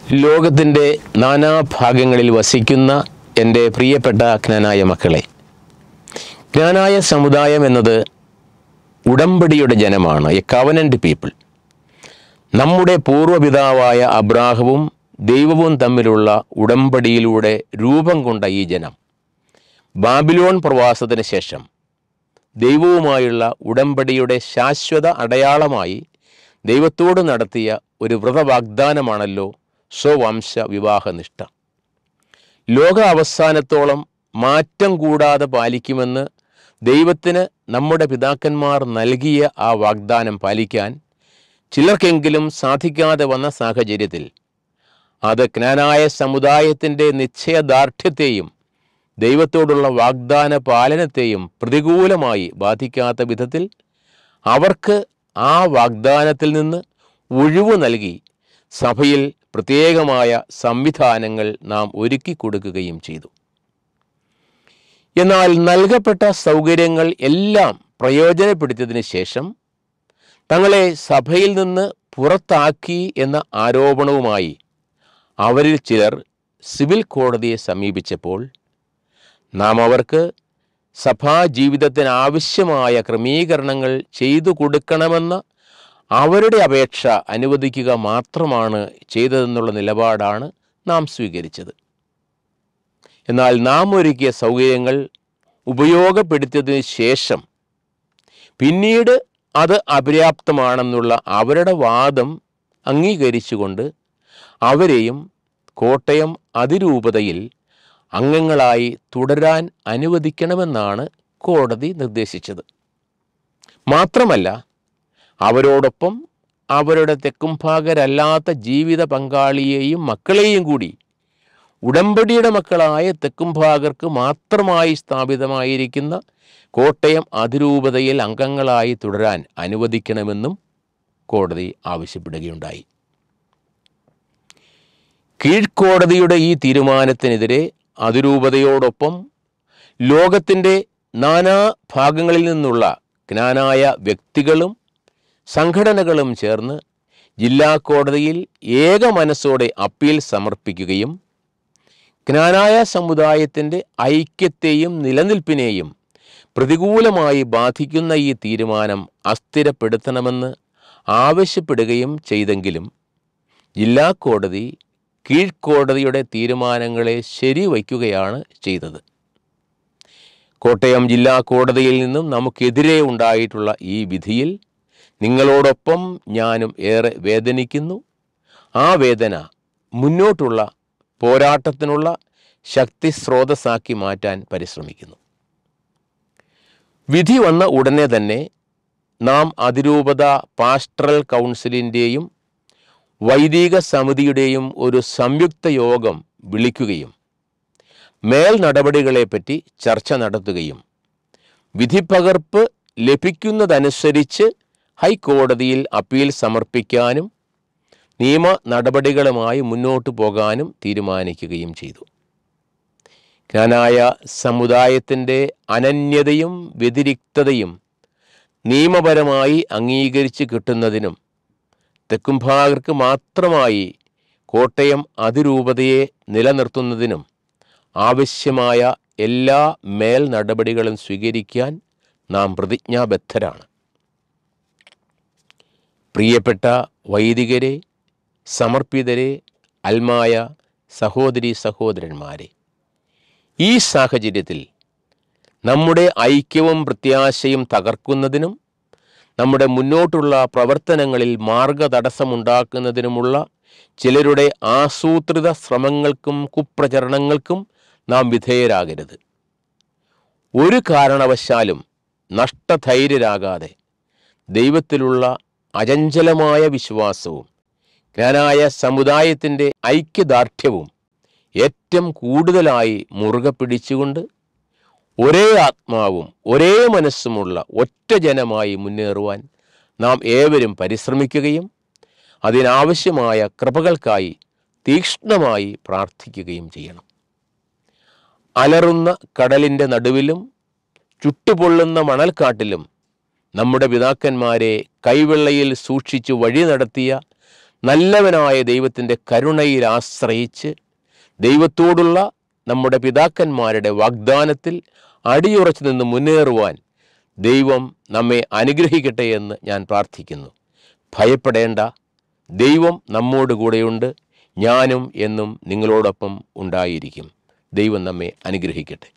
ലോകത്തിൻ്റെ നാനാഭാഗങ്ങളിൽ വസിക്കുന്ന എൻ്റെ പ്രിയപ്പെട്ട ജ്ഞാനായ മക്കളെ ജ്ഞാനായ സമുദായം എന്നത് ഉടമ്പടിയുടെ ജനമാണ് എ കവനൻ്റ് പീപ്പിൾ നമ്മുടെ പൂർവ്വപിതാവായ അബ്രാഹവും ദൈവവും തമ്മിലുള്ള ഉടമ്പടിയിലൂടെ രൂപം കൊണ്ട ഈ ജനം ബാബിലോൺ പ്രവാസത്തിന് ശേഷം ദൈവവുമായുള്ള ഉടമ്പടിയുടെ ശാശ്വത അടയാളമായി ദൈവത്തോട് നടത്തിയ ഒരു വ്രതവാഗ്ദാനമാണല്ലോ സ്വവംശ വിവാഹനിഷ്ഠ ലോക അവസാനത്തോളം മാറ്റം കൂടാതെ പാലിക്കുമെന്ന് ദൈവത്തിന് നമ്മുടെ പിതാക്കന്മാർ നൽകിയ ആ വാഗ്ദാനം പാലിക്കാൻ ചിലർക്കെങ്കിലും സാധിക്കാതെ വന്ന സാഹചര്യത്തിൽ അത് ജ്ഞാനായ സമുദായത്തിൻ്റെ നിശ്ചയദാർഢ്യത്തെയും ദൈവത്തോടുള്ള വാഗ്ദാന പാലനത്തെയും പ്രതികൂലമായി ബാധിക്കാത്ത വിധത്തിൽ അവർക്ക് ആ വാഗ്ദാനത്തിൽ നിന്ന് ഒഴിവ് നൽകി സഭയിൽ പ്രത്യേകമായ സംവിധാനങ്ങൾ നാം ഒരുക്കി കൊടുക്കുകയും ചെയ്തു എന്നാൽ നൽകപ്പെട്ട സൗകര്യങ്ങൾ എല്ലാം പ്രയോജനപ്പെടുത്തിയതിന് ശേഷം തങ്ങളെ സഭയിൽ നിന്ന് പുറത്താക്കി എന്ന ആരോപണവുമായി അവരിൽ ചിലർ സിവിൽ കോടതിയെ സമീപിച്ചപ്പോൾ നാം അവർക്ക് സഭാ ജീവിതത്തിന് ആവശ്യമായ ക്രമീകരണങ്ങൾ ചെയ്തു കൊടുക്കണമെന്ന അവരുടെ അപേക്ഷ അനുവദിക്കുക മാത്രമാണ് ചെയ്തതെന്നുള്ള നിലപാടാണ് നാം സ്വീകരിച്ചത് എന്നാൽ നാം ഒരുക്കിയ സൗകര്യങ്ങൾ ഉപയോഗപ്പെടുത്തിയതിനു ശേഷം പിന്നീട് അത് അപര്യാപ്തമാണെന്നുള്ള അവരുടെ വാദം അംഗീകരിച്ചുകൊണ്ട് അവരെയും കോട്ടയം അതിരൂപതയിൽ അംഗങ്ങളായി തുടരാൻ അനുവദിക്കണമെന്നാണ് കോടതി നിർദ്ദേശിച്ചത് മാത്രമല്ല അവരോടൊപ്പം അവരുടെ തെക്കുംഭാഗരല്ലാത്ത ജീവിത പങ്കാളിയെയും മക്കളെയും കൂടി ഉടമ്പടിയുടെ മക്കളായ തെക്കുംഭാഗർക്ക് മാത്രമായി സ്ഥാപിതമായിരിക്കുന്ന കോട്ടയം അതിരൂപതയിൽ അംഗങ്ങളായി തുടരാൻ അനുവദിക്കണമെന്നും കോടതി ആവശ്യപ്പെടുകയുണ്ടായി കീഴ്ക്കോടതിയുടെ ഈ തീരുമാനത്തിനെതിരെ അതിരൂപതയോടൊപ്പം ലോകത്തിൻ്റെ നാനാ ഭാഗങ്ങളിൽ നിന്നുള്ള ജ്ഞാനായ വ്യക്തികളും സംഘടനകളും ചേർന്ന് ജില്ലാ കോടതിയിൽ ഏക മനസ്സോടെ അപ്പീൽ സമർപ്പിക്കുകയും ജ്ഞാനായ സമുദായത്തിൻ്റെ ഐക്യത്തെയും നിലനിൽപ്പിനെയും പ്രതികൂലമായി ബാധിക്കുന്ന ഈ തീരുമാനം അസ്ഥിരപ്പെടുത്തണമെന്ന് ആവശ്യപ്പെടുകയും ചെയ്തെങ്കിലും ജില്ലാ കോടതി കീഴ്ക്കോടതിയുടെ തീരുമാനങ്ങളെ ശരിവയ്ക്കുകയാണ് ചെയ്തത് കോട്ടയം ജില്ലാ കോടതിയിൽ നിന്നും നമുക്കെതിരെ ഉണ്ടായിട്ടുള്ള ഈ വിധിയിൽ നിങ്ങളോടൊപ്പം ഞാനും ഏറെ വേദനിക്കുന്നു ആ വേദന മുന്നോട്ടുള്ള പോരാട്ടത്തിനുള്ള ശക്തി സ്രോതസ്സാക്കി മാറ്റാൻ പരിശ്രമിക്കുന്നു വിധി വന്ന ഉടനെ തന്നെ നാം അതിരൂപത പാസ്റ്ററൽ കൗൺസിലിൻ്റെയും വൈദിക സമിതിയുടെയും ഒരു സംയുക്ത യോഗം വിളിക്കുകയും മേൽ നടപടികളെപ്പറ്റി ചർച്ച നടത്തുകയും വിധിപ്പകർപ്പ് ലഭിക്കുന്നതനുസരിച്ച് ഹൈക്കോടതിയിൽ അപ്പീൽ സമർപ്പിക്കാനും നിയമ നടപടികളുമായി മുന്നോട്ടു പോകാനും തീരുമാനിക്കുകയും ചെയ്തു ജ്ഞാനായ സമുദായത്തിൻ്റെ അനന്യതയും വ്യതിരിക്തതയും നിയമപരമായി അംഗീകരിച്ച് കിട്ടുന്നതിനും തെക്കുംഭാഗർക്ക് മാത്രമായി കോട്ടയം അതിരൂപതയെ നിലനിർത്തുന്നതിനും ആവശ്യമായ എല്ലാ മേൽ നടപടികളും സ്വീകരിക്കാൻ നാം പ്രതിജ്ഞാബദ്ധരാണ് പ്രിയപ്പെട്ട വൈദികരെ സമർപ്പിതരെ അൽമായ സഹോദരി സഹോദരന്മാരെ ഈ സാഹചര്യത്തിൽ നമ്മുടെ ഐക്യവും പ്രത്യാശയും തകർക്കുന്നതിനും നമ്മുടെ മുന്നോട്ടുള്ള പ്രവർത്തനങ്ങളിൽ മാർഗതടസ്സമുണ്ടാക്കുന്നതിനുമുള്ള ചിലരുടെ ആസൂത്രിത ശ്രമങ്ങൾക്കും കുപ്രചരണങ്ങൾക്കും നാം വിധേയരാകരുത് ഒരു കാരണവശാലും നഷ്ടധൈര്യരാകാതെ ദൈവത്തിലുള്ള അചഞ്ചലമായ വിശ്വാസവും ജ്ഞാനായ സമുദായത്തിൻ്റെ ഐക്യദാർഢ്യവും ഏറ്റവും കൂടുതലായി മുറുകെ പിടിച്ചുകൊണ്ട് ഒരേ ആത്മാവും ഒരേ മനസ്സുമുള്ള ഒറ്റ ജനമായി മുന്നേറുവാൻ നാം ഏവരും പരിശ്രമിക്കുകയും അതിനാവശ്യമായ കൃപകൾക്കായി തീക്ഷ്ണമായി പ്രാർത്ഥിക്കുകയും ചെയ്യണം അലറുന്ന കടലിൻ്റെ നടുവിലും ചുട്ടുപൊള്ളുന്ന മണൽക്കാട്ടിലും നമ്മുടെ പിതാക്കന്മാരെ കൈവെള്ളയിൽ സൂക്ഷിച്ചു വഴി നടത്തിയ നല്ലവനായ ദൈവത്തിൻ്റെ കരുണയിൽ ആശ്രയിച്ച് ദൈവത്തോടുള്ള നമ്മുടെ പിതാക്കന്മാരുടെ വാഗ്ദാനത്തിൽ അടിയുറച്ചു നിന്ന് മുന്നേറുവാൻ ദൈവം നമ്മെ അനുഗ്രഹിക്കട്ടെ എന്ന് ഞാൻ പ്രാർത്ഥിക്കുന്നു ഭയപ്പെടേണ്ട ദൈവം നമ്മോട് കൂടെയുണ്ട് ഞാനും എന്നും നിങ്ങളോടൊപ്പം ഉണ്ടായിരിക്കും ദൈവം നമ്മെ അനുഗ്രഹിക്കട്ടെ